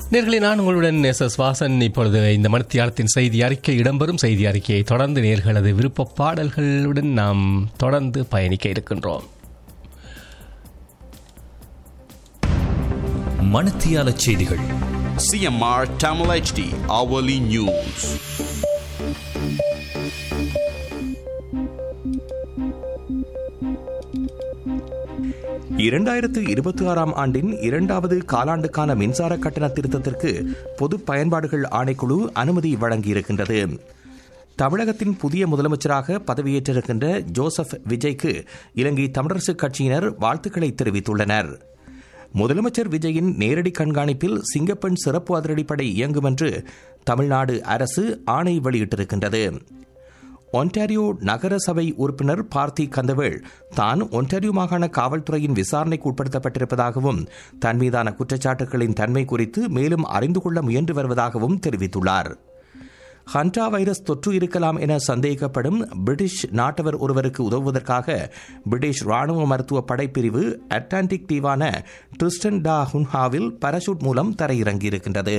நேர்களை நான் உங்களுடன் எஸ் எஸ் வாசன் இப்பொழுது இந்த மணித்தியாலத்தின் செய்தி அறிக்கை இடம்பெறும் செய்தி அறிக்கையை தொடர்ந்து நேர்களது விருப்ப பாடல்களுடன் நாம் தொடர்ந்து பயணிக்க இருக்கின்றோம் மணத்தியால செய்திகள் CMR Tamil HD Hourly News. இரண்டாயிரத்து இருபத்தி ஆறாம் ஆண்டின் இரண்டாவது காலாண்டுக்கான மின்சார கட்டண திருத்தத்திற்கு பொது பயன்பாடுகள் ஆணைக்குழு அனுமதி வழங்கியிருக்கின்றது தமிழகத்தின் புதிய முதலமைச்சராக பதவியேற்றிருக்கின்ற ஜோசப் விஜய்க்கு இலங்கை தமிழரசுக் கட்சியினர் வாழ்த்துக்களை தெரிவித்துள்ளனர் முதலமைச்சர் விஜயின் நேரடி கண்காணிப்பில் சிங்கப்பெண் சிறப்பு அதிரடிப்படை இயங்கும் என்று தமிழ்நாடு அரசு ஆணை வெளியிட்டிருக்கின்றது ஒன்டாரியோ நகர சபை உறுப்பினர் பார்த்தி கந்தவேள் தான் ஒன்டாரியோ மாகாண காவல்துறையின் விசாரணைக்கு உட்படுத்தப்பட்டிருப்பதாகவும் தன் மீதான குற்றச்சாட்டுகளின் தன்மை குறித்து மேலும் அறிந்து கொள்ள முயன்று வருவதாகவும் தெரிவித்துள்ளார் ஹண்டா வைரஸ் தொற்று இருக்கலாம் என சந்தேகிக்கப்படும் பிரிட்டிஷ் நாட்டவர் ஒருவருக்கு உதவுவதற்காக பிரிட்டிஷ் ராணுவ மருத்துவ படைப்பிரிவு அட்லாண்டிக் தீவான ட்ரிஸ்டன் டா ஹுன்ஹாவில் பாராசூட் மூலம் தரையிறங்கியிருக்கின்றது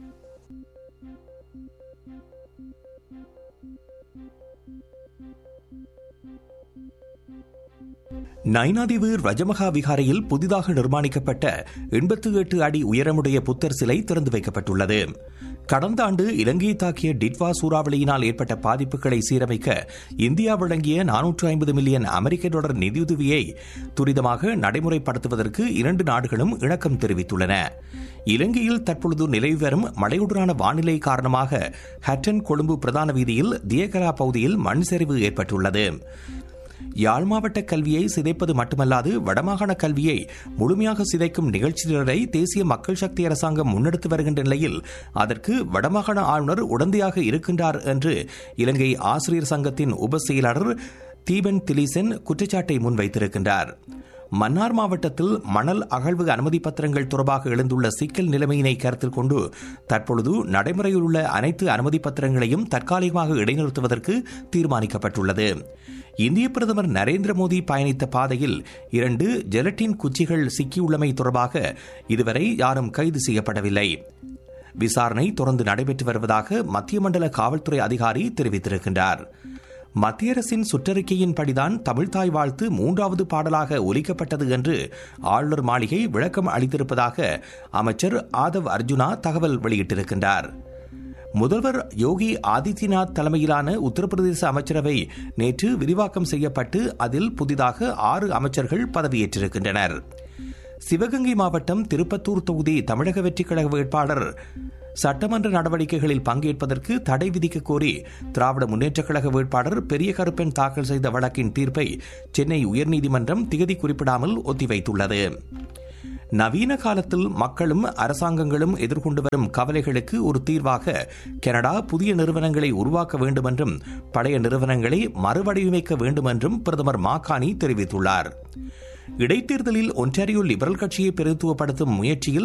நைனாதீவு ரஜமகா விகாரையில் புதிதாக நிர்மாணிக்கப்பட்ட எண்பத்தி எட்டு அடி உயரமுடைய புத்தர் சிலை திறந்து வைக்கப்பட்டுள்ளது கடந்த ஆண்டு இலங்கையை தாக்கிய டிட்வா சூறாவளியினால் ஏற்பட்ட பாதிப்புகளை சீரமைக்க இந்தியா வழங்கிய நானூற்று ஐம்பது மில்லியன் அமெரிக்க டாலர் நிதியுதவியை துரிதமாக நடைமுறைப்படுத்துவதற்கு இரண்டு நாடுகளும் இணக்கம் தெரிவித்துள்ளன இலங்கையில் தற்பொழுது நிலவி வரும் மழையுடனான வானிலை காரணமாக ஹட்டன் கொழும்பு பிரதான வீதியில் தியகரா பகுதியில் மண் சரிவு ஏற்பட்டுள்ளது யாழ் மாவட்ட கல்வியை சிதைப்பது மட்டுமல்லாது வடமாகாண கல்வியை முழுமையாக சிதைக்கும் நிகழ்ச்சிகளை தேசிய மக்கள் சக்தி அரசாங்கம் முன்னெடுத்து வருகின்ற நிலையில் அதற்கு வடமாகாண ஆளுநர் உடந்தையாக இருக்கின்றார் என்று இலங்கை ஆசிரியர் சங்கத்தின் உப செயலாளர் தீபன் திலீசன் குற்றச்சாட்டை முன்வைத்திருக்கின்றார் மன்னார் மாவட்டத்தில் மணல் அகழ்வு அனுமதி பத்திரங்கள் தொடர்பாக எழுந்துள்ள சிக்கல் நிலைமையினை கருத்தில் கொண்டு தற்பொழுது நடைமுறையில் உள்ள அனைத்து அனுமதி பத்திரங்களையும் தற்காலிகமாக இடைநிறுத்துவதற்கு தீர்மானிக்கப்பட்டுள்ளது இந்திய பிரதமர் நரேந்திர மோடி பயணித்த பாதையில் இரண்டு ஜெலட்டின் குச்சிகள் சிக்கியுள்ளமை தொடர்பாக இதுவரை யாரும் கைது செய்யப்படவில்லை விசாரணை தொடர்ந்து நடைபெற்று வருவதாக மத்திய மண்டல காவல்துறை அதிகாரி தெரிவித்திருக்கின்றார் மத்திய அரசின் சுற்றறிக்கையின்படிதான் தமிழ்தாய் வாழ்த்து மூன்றாவது பாடலாக ஒலிக்கப்பட்டது என்று ஆளுநர் மாளிகை விளக்கம் அளித்திருப்பதாக அமைச்சர் ஆதவ் அர்ஜுனா தகவல் வெளியிட்டிருக்கின்றார் முதல்வர் யோகி ஆதித்யநாத் தலைமையிலான உத்தரப்பிரதேச அமைச்சரவை நேற்று விரிவாக்கம் செய்யப்பட்டு அதில் புதிதாக ஆறு அமைச்சர்கள் பதவியேற்றிருக்கின்றனர் சிவகங்கை மாவட்டம் திருப்பத்தூர் தொகுதி தமிழக வெற்றிக் கழக வேட்பாளர் சட்டமன்ற நடவடிக்கைகளில் பங்கேற்பதற்கு தடை விதிக்க கோரி திராவிட முன்னேற்றக் கழக வேட்பாளர் பெரிய கருப்பன் தாக்கல் செய்த வழக்கின் தீர்ப்பை சென்னை உயர்நீதிமன்றம் திகதி குறிப்பிடாமல் ஒத்திவைத்துள்ளது நவீன காலத்தில் மக்களும் அரசாங்கங்களும் எதிர்கொண்டு வரும் கவலைகளுக்கு ஒரு தீர்வாக கனடா புதிய நிறுவனங்களை உருவாக்க வேண்டும் என்றும் பழைய நிறுவனங்களை மறுவடிவமைக்க வேண்டும் என்றும் பிரதமர் மாகாணி தெரிவித்துள்ளார் இடைத்தேர்தலில் ஒன்டாரியோ லிபரல் கட்சியை பிரதித்துவப்படுத்தும் முயற்சியில்